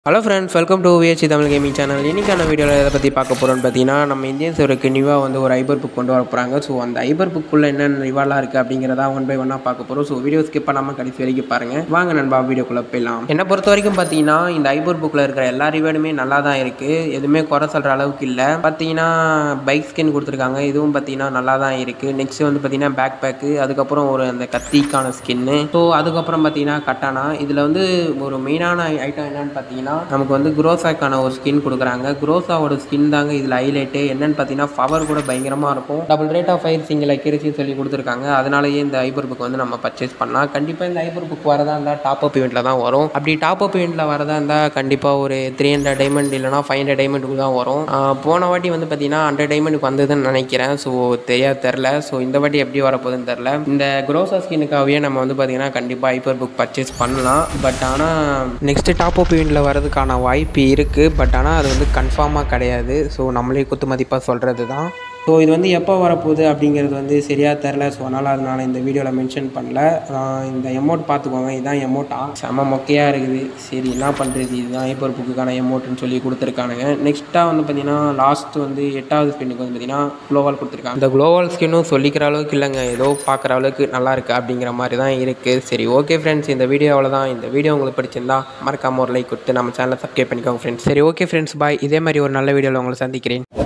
hello friends welcome to VHC Tamil gaming channel இன்றைக்கான வீடியோவில் எதை பற்றி பார்க்க போகிறோம்னு பார்த்தீங்கன்னா நம்ம இந்தியன் சர்வருக்கு நியூவாக வந்து ஒரு ஐபர் புக் கொண்டு வர போகிறாங்க ஸோ அந்த ஐபர் புக்குள்ளே என்னென்ன ரிவாலாக இருக்குது அப்படிங்கிறதா ஒன் பை ஒன்னாக பார்க்க போகிறோம் ஸோ வீடியோ ஸ்கிப் பண்ணாமல் கடைசி வரைக்கும் பாருங்கள் வாங்க நண்பா வீடியோக்குள்ளே போயிடலாம் என்னை பொறுத்த வரைக்கும் பார்த்தீங்கன்னா இந்த ஐபர் புக்கில் இருக்கிற எல்லா ரிவார்டுமே நல்லா தான் இருக்குது எதுவுமே குறை சொல்கிற அளவுக்கு இல்லை பார்த்தீங்கன்னா பைக் ஸ்கின் கொடுத்துருக்காங்க இதுவும் பார்த்தீங்கன்னா நல்லா தான் இருக்குது நெக்ஸ்ட் வந்து பார்த்தீங்கன்னா பேக் பேக்கு அதுக்கப்புறம் ஒரு அந்த கத்திக்கான ஸ்கின்னு ஸோ அதுக்கப்புறம் பார்த்தீங்கன்னா கட்டானா இதில் வந்து ஒரு மெயினான ஐட்டம் என்னன்னு பார்த்தீங்கன்னா நமக்கு வந்து குரோசாக்கான ஒரு ஸ்கின் கொடுக்குறாங்க குரோசாவோட ஸ்கின் தாங்க இதில் ஹைலைட்டு என்னன்னு பார்த்தீங்கன்னா பவர் கூட பயங்கரமாக இருக்கும் double rate of fire single அக்யூரசின்னு சொல்லி கொடுத்துருக்காங்க அதனாலேயே இந்த ஐபர் புக் வந்து நம்ம பர்ச்சேஸ் பண்ணலாம் கண்டிப்பாக இந்த ஐபர் புக் வரதா இருந்தால் டாப் அப் இவெண்ட்டில் தான் வரும் அப்படி டாப் அப் இவெண்ட்டில் வரதா இருந்தால் கண்டிப்பாக ஒரு த்ரீ ஹண்ட்ரட் டைமண்ட் இல்லைனா ஃபைவ் ஹண்ட்ரட் டைமண்டுக்கு தான் வரும் ஆஹ் போன வாட்டி வந்து பார்த்தீங்கன்னா ஹண்ட்ரட் டைமண்டுக்கு வந்ததுன்னு நினைக்கிறேன் ஸோ தெரியாது தெரில ஸோ இந்த வாட்டி எப்படி வரப்போகுதுன்னு தெரில இந்த குரோசா ஸ்கின்னுக்காகவே நம்ம வந்து பார்த்தீங்கன்னா கண்டிப்பாக ஐபர் புக் பர்ச்சேஸ் பண்ணலாம் பட் ஆனால் நெக்ஸ்ட்டு டாப் அப் இவெண்ட்டில் வரதுக்கான வாய்ப்பு இருக்குது பட் ஆனால் அது வந்து கன்ஃபார்மாக கிடையாது ஸோ நம்மளே குத்து மதிப்பாக சொல்கிறது தான் ஸோ இது வந்து எப்போ வரப்போகுது அப்படிங்கிறது வந்து சரியாக தெரில ஸோ அதனால் அதனால் இந்த வீடியோவில் மென்ஷன் பண்ணல ஆஹ் இந்த எமௌண்ட் பார்த்துக்கோங்க இதுதான் எமௌண்ட்டா செம மொக்கையாக இருக்குது சரி என்ன பண்ணுறது இதுதான் ஐபர் புக்குக்கான எமௌண்ட்டுன்னு சொல்லி கொடுத்துருக்கானுங்க நெக்ஸ்ட்டாக வந்து பார்த்தீங்கன்னா லாஸ்ட் வந்து எட்டாவது ஸ்பின்னுக்கு வந்து பார்த்தீங்கன்னா குளோவால் கொடுத்துருக்காங்க இந்த குளோவால் ஸ்கின்னும் சொல்லிக்கிற அளவுக்கு இல்லைங்க ஏதோ பார்க்குற அளவுக்கு நல்லா இருக்குது அப்படிங்கிற மாதிரி தான் இருக்குது சரி ஓகே ஃப்ரெண்ட்ஸ் இந்த வீடியோ அவ்வளோதான் இந்த வீடியோ உங்களுக்கு பிடிச்சிருந்தா மறக்காம ஒரு லைக் கொடுத்து நம்ம சேனலை சப்ஸ்கிரைப் பண்ணிக்கோங்க ஃப்ரெண்ட்ஸ் சரி ஓகே ஃப்ரெண்ட்ஸ் பாய் இதே மாதிரி ஒரு நல்ல வீடியோவில் உங்களை சந்திக்கிறேன்